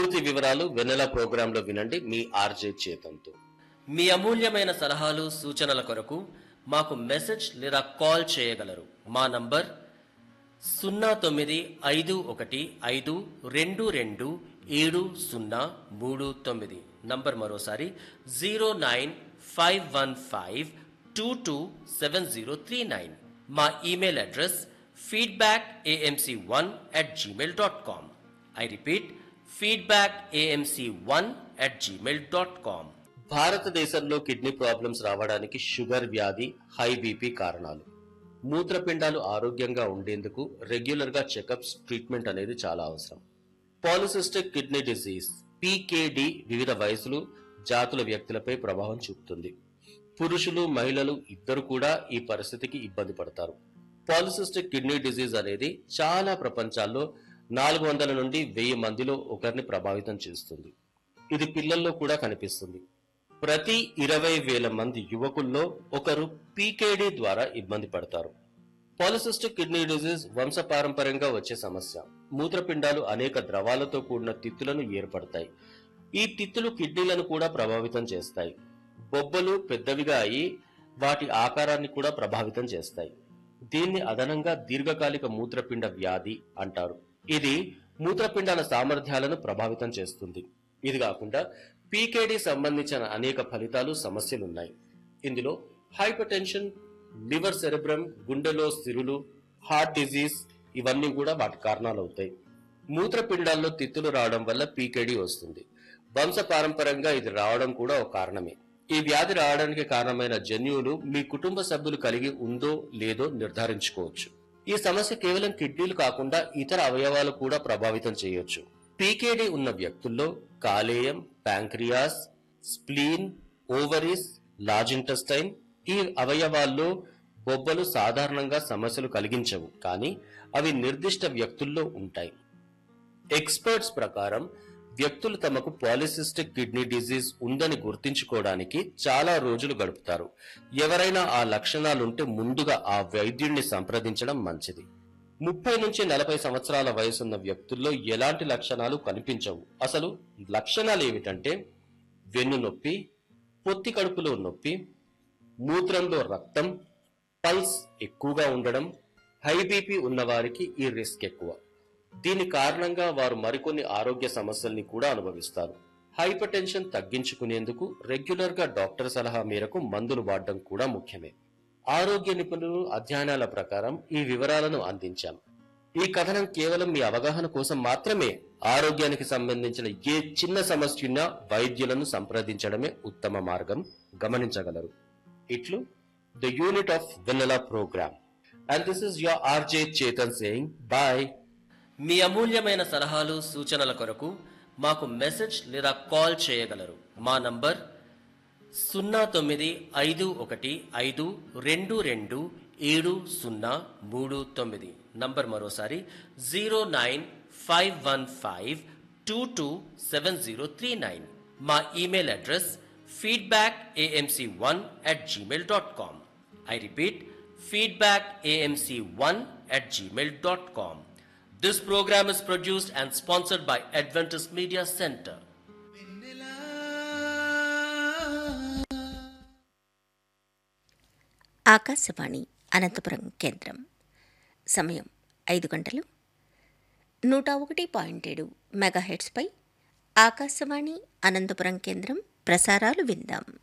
పూర్తి వివరాలు వెన్నెల ప్రోగ్రాంలో వినండి మీ ఆర్జే చేతంతో మీ అమూల్యమైన సలహాలు సూచనల కొరకు మాకు మెసేజ్ లేదా కాల్ చేయగలరు మా నంబర్ సున్నా తొమ్మిది ఐదు ఒకటి ఐదు రెండు రెండు ఏడు సున్నా మూడు తొమ్మిది నంబర్ మరోసారి zero nine five one five two two seven zero three nine మా email address feedback AMC one at Gmail dot com I repeat feedback AMC one at Gmail dot com భారతదేశంలో కిడ్నీ ప్రాబ్లమ్స్ రావడానికి sugar వ్యాధి high BP కారణాలు మూత్రపిండాలు ఆరోగ్యంగా ఉండేందుకు regular గా checkups treatment అనేది చాలా అవసరం పాలిసిస్టిక్ కిడ్నీ డిసీజ్ పీకేడి వివిధ వయసులు జాతుల వ్యక్తులపై ప్రభావం చూపుతుంది పురుషులు మహిళలు ఇద్దరు కూడా ఈ పరిస్థితికి ఇబ్బంది పడతారు పాలిసిస్టిక్ కిడ్నీ డిసీజ్ అనేది చాలా ప్రపంచాల్లో నాలుగు వందల నుండి వెయ్యి మందిలో ఒకరిని ప్రభావితం చేస్తుంది ఇది పిల్లల్లో కూడా కనిపిస్తుంది ప్రతి ఇరవై వేల మంది యువకుల్లో ఒకరు పీకేడీ ద్వారా ఇబ్బంది పడతారు పాలిసిస్టిక్ కిడ్నీ డిజీజ్ వంశపారంపర్యంగా వచ్చే సమస్య మూత్రపిండాలు అనేక ద్రవాలతో కూడిన తిత్తులను ఏర్పడతాయి ఈ తిత్తులు కిడ్నీలను కూడా ప్రభావితం చేస్తాయి బొబ్బలు పెద్దవిగా అయి వాటి ఆకారాన్ని కూడా ప్రభావితం చేస్తాయి దీన్ని అదనంగా దీర్ఘకాలిక మూత్రపిండ వ్యాధి అంటారు ఇది మూత్రపిండాల సామర్థ్యాలను ప్రభావితం చేస్తుంది ఇది కాకుండా పీకేడీ సంబంధించిన అనేక ఫలితాలు సమస్యలున్నాయి ఇందులో హైపర్ టెన్షన్ లివర్ సెరెబ్రమ్ గుండెలో సిరులు హార్ట్ డిజీజ్ ఇవన్నీ కూడా వాటి కారణాలు అవుతాయి మూత్రపిండాల్లో తిత్తులు రావడం వల్ల పీకేడీ వస్తుంది వంశ పారంపర్యంగా ఇది రావడం కూడా ఒక కారణమే ఈ వ్యాధి రావడానికి కారణమైన జన్యువులు మీ కుటుంబ సభ్యులు కలిగి ఉందో లేదో నిర్ధారించుకోవచ్చు ఈ సమస్య కేవలం కిడ్నీలు కాకుండా ఇతర అవయవాలు కూడా ప్రభావితం చేయొచ్చు పీకేడీ ఉన్న వ్యక్తుల్లో కాలేయం pancreas spleen ovaries large intestine ఈ అవయవాల్లో బొబ్బలు సాధారణంగా సమస్యలు కలిగించవు కానీ అవి నిర్దిష్ట వ్యక్తుల్లో ఉంటాయి ఎక్స్పర్ట్స్ ప్రకారం వ్యక్తులు తమకు పాలిసిస్టిక్ కిడ్నీ డిజీజ్ ఉందని గుర్తించుకోవడానికి చాలా రోజులు గడుపుతారు ఎవరైనా ఆ లక్షణాలుంటే ముందుగా ఆ వైద్యుడిని సంప్రదించడం మంచిది ముప్పై నుంచి నలభై సంవత్సరాల వయసున్న వ్యక్తుల్లో ఎలాంటి లక్షణాలు కనిపించవు అసలు లక్షణాలు ఏమిటంటే వెన్ను నొప్పి పొత్తి కడుపులో నొప్పి మూత్రంలో రక్తం పల్స్ ఎక్కువగా ఉండడం హై బీపీ ఉన్నవారికి ఈ రిస్క్ ఎక్కువ దీని కారణంగా వారు మరికొన్ని ఆరోగ్య సమస్యల్ని కూడా అనుభవిస్తారు హైపర్ టెన్షన్ తగ్గించుకునేందుకు రెగ్యులర్ గా డాక్టర్ సలహా మేరకు మందులు వాడడం కూడా ముఖ్యమే ఆరోగ్య నిపుణులు అధ్యయనాల ప్రకారం ఈ వివరాలను అందించాం ఈ కథనం కేవలం మీ అవగాహన కోసం మాత్రమే ఆరోగ్యానికి సంబంధించిన ఏ చిన్న సమస్య ఉన్నా వైద్యులను సంప్రదించడమే ఉత్తమ మార్గం గమనించగలరు ఇట్లు the unit of Vennela programme and this is your RJ Chetan saying bye మీ అమూల్యమైన సలహాలు సూచనల కొరకు మాకు మెసేజ్ లేదా కాల్ చేయగలరు మా నంబర్ సున్నా తొమ్మిది ఐదు ఒకటి ఐదు రెండు రెండు ఏడు సున్నా మూడు తొమ్మిది నంబర్ మరోసారి zero nine five one five two two seven zero three nine మా email address feedback AMC one at Gmail dot com I repeat feedback AMC one at gmail.com. This program is produced and sponsored by Adventist Media Center. Akashvani Anantapuram కేంద్రం సమయం ఐదు గంటలు నూట ఒకటి point ఏడు మెగాహెడ్స్పై ఆకాశవాణి అనంతపురం కేంద్రం ప్రసారాలు విందాం